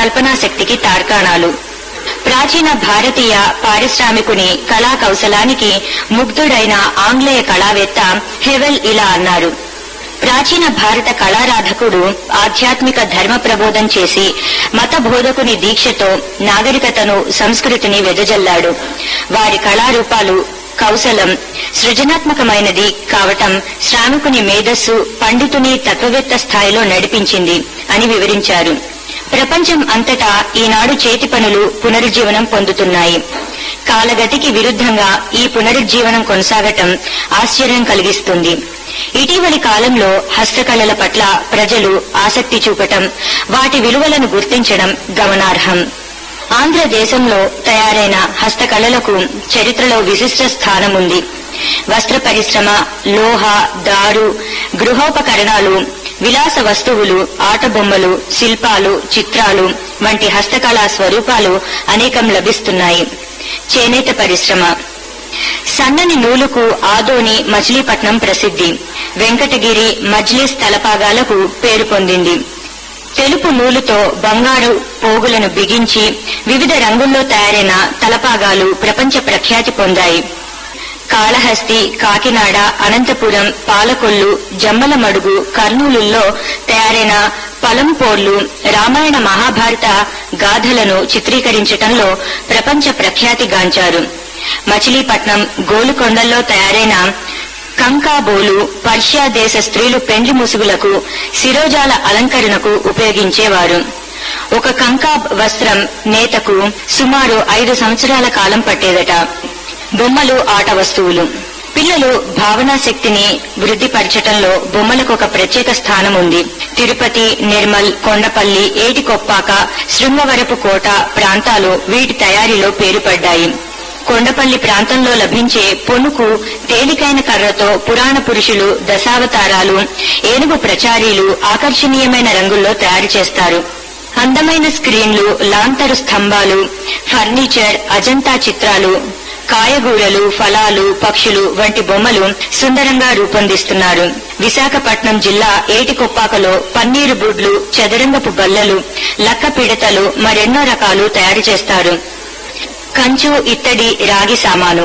కల్పనా శక్తికి తార్కాణాలు ప్రాచీన భారతీయ పారిశ్రామికుని కళా కౌశలానికి ముగ్ధుడైన ఆంగ్లేయ కళావేత్త హెవెల్ ఇలా అన్నారు ప్రాచీన భారత కళారాధకుడు ఆధ్యాత్మిక ధర్మ ప్రబోధం చేసి మత బోధకుని దీక్షతో నాగరికతను సంస్కృతిని వెదజల్లాడు వారి కళారూపాలు కౌశలం సృజనాత్మకమైనది కావటం శ్రామికుని మేధస్సు పండితుని తత్వవేత్త స్థాయిలో నడిపించింది అని వివరించారు ప్రపంచం అంతటా ఈనాడు చేతి పనులు పునరుజ్జీవనం పొందుతున్నాయి కాలగతికి విరుద్ధంగా ఈ పునరుజ్జీవనం కొనసాగటం ఆశ్చర్యం కలిగిస్తుంది ఇటీవలి కాలంలో హస్తకళల పట్ల ప్రజలు ఆసక్తి చూపటం వాటి విలువలను గుర్తించడం గమనార్హం ఆంధ్రదేశంలో తయారైన హస్తకళలకు చరిత్రలో విశిష్ట స్థానం ఉంది వస్త్ర పరిశ్రమ లోహ దారు గృహోపకరణాలు విలాస వస్తువులు ఆట బొమ్మలు శిల్పాలు చిత్రాలు వంటి హస్తకళా స్వరూపాలు అనేకం లభిస్తున్నాయి చేనేత పరిశ్రమ సన్నని నూలుకు ఆదోని మచిలీపట్నం ప్రసిద్ధి వెంకటగిరి మజ్లీస్ తలపాగాలకు పేరు పొందింది తెలుపు నూలుతో బంగారు పోగులను బిగించి వివిధ రంగుల్లో తయారైన తలపాగాలు ప్రపంచ ప్రఖ్యాతి పొందాయి కాళహస్తి కాకినాడ అనంతపురం పాలకొల్లు జమ్మలమడుగు కర్నూలుల్లో తయారైన పలంపోర్లు రామాయణ మహాభారత గాథలను చిత్రీకరించటంలో ప్రపంచ ప్రఖ్యాతి గాంచారు మచిలీపట్నం గోలుకొండల్లో తయారైన కంకాబోలు పర్షియా దేశ స్త్రీలు పెండ్లి ముసుగులకు శిరోజాల అలంకరణకు ఉపయోగించేవారు ఒక కంకా వస్త్రం నేతకు సుమారు ఐదు సంవత్సరాల కాలం పట్టేదట బొమ్మలు ఆట వస్తువులు పిల్లలు భావనా శక్తిని వృద్ధిపరచటంలో బొమ్మలకు ఒక ప్రత్యేక స్థానం ఉంది తిరుపతి నిర్మల్ కొండపల్లి ఏటికొప్పాక శృంగవరపు కోట ప్రాంతాలు వీటి తయారీలో పేరుపడ్డాయి కొండపల్లి ప్రాంతంలో లభించే పొనుకు తేలికైన కర్రతో పురాణ పురుషులు దశావతారాలు ఏనుగు ప్రచారీలు ఆకర్షణీయమైన రంగుల్లో తయారు చేస్తారు అందమైన స్క్రీన్లు లాంతరు స్తంభాలు ఫర్నిచర్ అజంతా చిత్రాలు కాయగూరలు ఫలాలు పక్షులు వంటి బొమ్మలు సుందరంగా రూపొందిస్తున్నారు విశాఖపట్నం జిల్లా ఏటికొప్పాకలో పన్నీరు బుడ్లు చదరంగపు బల్లలు లక్క పిడతలు మరెన్నో రకాలు తయారు చేస్తారు కంచు ఇత్తడి రాగి సామాను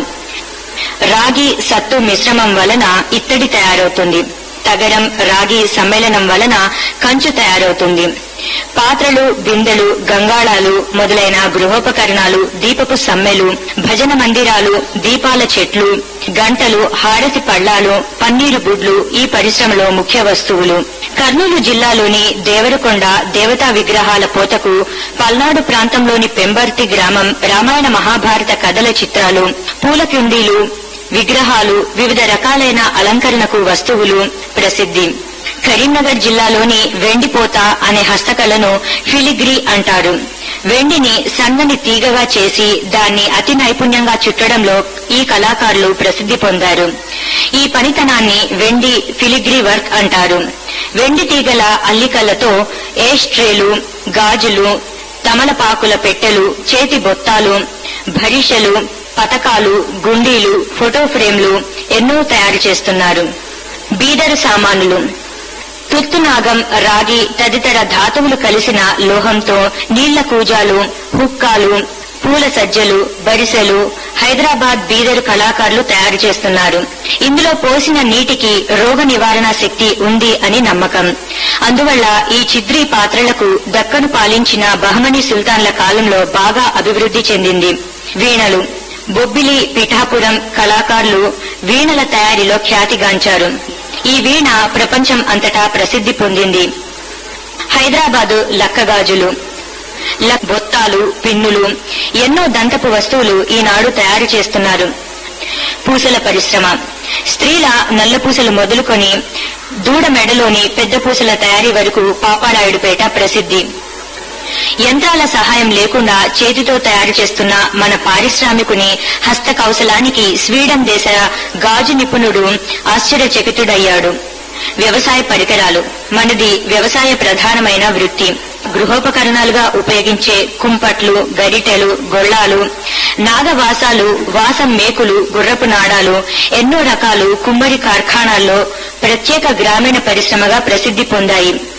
రాగి సత్తు మిశ్రమం వలన ఇత్తడి తయారవుతుంది తగరం రాగి సమ్మేళనం వలన కంచు తయారవుతుంది పాత్రలు బిందెలు గంగాళాలు మొదలైన గృహోపకరణాలు దీపపు సమ్మెలు భజన మందిరాలు దీపాల చెట్లు గంటలు హారతి పళ్ళాలు పన్నీరు గుడ్లు ఈ పరిశ్రమలో ముఖ్య వస్తువులు కర్నూలు జిల్లాలోని దేవరకొండ దేవతా విగ్రహాల పోతకు పల్నాడు ప్రాంతంలోని పెంబర్తి గ్రామం రామాయణ మహాభారత కథల చిత్రాలు పూల కుండీలు విగ్రహాలు వివిధ రకాలైన అలంకరణకు వస్తువులు ప్రసిద్ధి కరీంనగర్ జిల్లాలోని వెండిపోత అనే హస్తకళను ఫిలిగ్రీ అంటారు వెండిని సన్నని తీగగా చేసి దాన్ని అతి నైపుణ్యంగా చుట్టడంలో ఈ కళాకారులు ప్రసిద్ధి పొందారు ఈ పనితనాన్ని వెండి ఫిలిగ్రీ వర్క్ అంటారు వెండి తీగల అల్లికలతో ఏష్ ట్రేలు గాజులు తమలపాకుల పెట్టెలు చేతి బొత్తాలు భరిషలు పతకాలు గుండీలు ఫోటో ఫ్రేమ్లు ఎన్నో తయారు చేస్తున్నారు బీదరు సామానులు తుత్తునాగం రాగి తదితర ధాతువులు కలిసిన లోహంతో నీళ్ల కూజాలు హుక్కాలు పూల సజ్జలు బరిసెలు హైదరాబాద్ బీదరు కళాకారులు తయారు చేస్తున్నారు ఇందులో పోసిన నీటికి రోగ నివారణ శక్తి ఉంది అని నమ్మకం అందువల్ల ఈ చిద్రీ పాత్రలకు దక్కను పాలించిన బహమనీ సుల్తాన్ల కాలంలో బాగా అభివృద్ధి చెందింది వీణలు బొబ్బిలి పిఠాపురం కళాకారులు వీణల తయారీలో ఖ్యాతిగాంచారు ఈ వీణ ప్రపంచం అంతటా ప్రసిద్ధి పొందింది హైదరాబాదు లక్కగాజులు లక్ బొత్తాలు పిన్నులు ఎన్నో దంతపు వస్తువులు ఈనాడు తయారు చేస్తున్నారు పూసల పరిశ్రమ స్త్రీల నల్ల పూసలు మొదలుకొని దూడ మెడలోని పెద్ద పూసల తయారీ వరకు పాపారాయుడుపేట ప్రసిద్ధి యంత్రాల సహాయం లేకుండా చేతితో తయారు చేస్తున్న మన పారిశ్రామికుని హస్త కౌశలానికి స్వీడన్ దేశ గాజు నిపుణుడు ఆశ్చర్యచకితుడయ్యాడు వ్యవసాయ పరికరాలు మనది వ్యవసాయ ప్రధానమైన వృత్తి గృహోపకరణాలుగా ఉపయోగించే కుంపట్లు గరిటెలు గొళ్ళాలు నాగవాసాలు వాసం మేకులు గుర్రపు నాడాలు ఎన్నో రకాలు కుమ్మరి కార్ఖానాల్లో ప్రత్యేక గ్రామీణ పరిశ్రమగా ప్రసిద్ధి పొందాయి